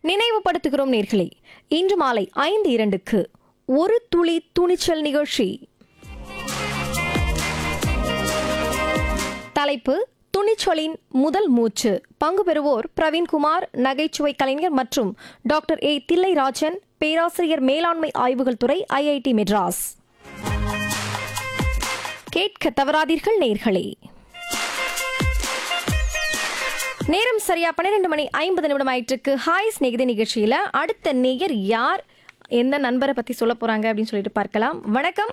நினைவுபடுத்துகிறோம் நேர்களே இன்று மாலை ஐந்து இரண்டுக்கு ஒரு துளி துணிச்சல் நிகழ்ச்சி தலைப்பு துணிச்சலின் முதல் மூச்சு பங்கு பெறுவோர் பிரவீன்குமார் நகைச்சுவை கலைஞர் மற்றும் டாக்டர் ஏ தில்லைராஜன் பேராசிரியர் மேலாண்மை ஆய்வுகள் துறை ஐஐடி மெட்ராஸ் கேட்க தவறாதீர்கள் நேர்களே நேரம் சரியா பன்னிரெண்டு மணி ஐம்பது நிமிடம் ஆயிட்டிருக்கு ஹாய் ஸ்நேகித நிகழ்ச்சியில அடுத்த நேயர் யார் எந்த நண்பரை பத்தி சொல்ல போறாங்க அப்படின்னு சொல்லிட்டு பார்க்கலாம் வணக்கம்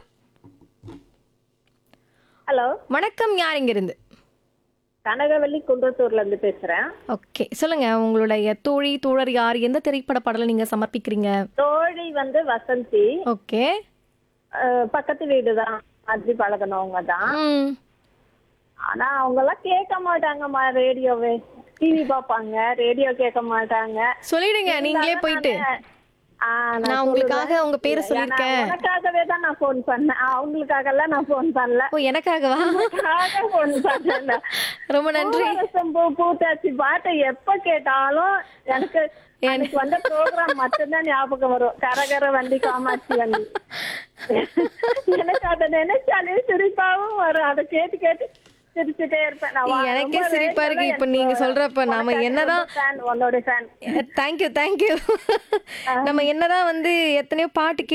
ஹலோ வணக்கம் யார் இங்க இருந்து கனகவல்லி குன்றத்தூர்ல இருந்து பேசுறேன் ஓகே சொல்லுங்க உங்களுடைய தோழி தோழர் யார் எந்த திரைப்பட பாடலை நீங்க சமர்ப்பிக்கிறீங்க தோழி வந்து வசந்தி ஓகே அஹ், பக்கத்து வீடு தான் மாதிரி பழகினவங்க தான் ம் ஆனா அவங்க எல்லாம் கேட்க மாட்டாங்கம்மா ரேடியோவே டிவி பார்ப்பாங்க ரேடியோ கேட்க மாட்டாங்க சொல்லிடுங்க நீங்களே போயிட்டு ஆ, நான் நான் உங்களுக்காக சொல்லுவேன். உங்க பேரை ஏன்னா, சொல்லியிருக்கேன் உனக்காகவே தான் நான் ஃபோன் பண்ணேன் அவங்களுக்காக எல்லாம் நான் ஃபோன் பண்ணல ஓ எனக்காகவா உனக்காக ஃபோன் பண்ணல ரொம்ப நன்றி பூவரசம் பூ பூத்தாச்சி பாட்டை எப்ப கேட்டாலும் எனக்கு எனக்கு வந்த ப்ரோக்ராம் மட்டும்தான் ஞாபகம் வரும் கரகர வண்டி காமாட்சி வண்டி எனக்கு அதை நினைச்சாலே சிரிப்பாவும் வரும் அதை கேட்டு கேட்டு சிரிச்சுட்டே இருப்பேன் நான் வா- எனக்கே ரொம்ப சிரிப்பா இருக்கு. ரேடியோல இப்ப நீங்க எனக்கு சொல்றப்ப நாம உனக்காக என்னதான் ரொம்ப fan, உன்னோட ஃபேன் தேங்க்யூ தேங்க்யூ நம்ம என்னதான் வந்து எத்தனையோ பாட்டு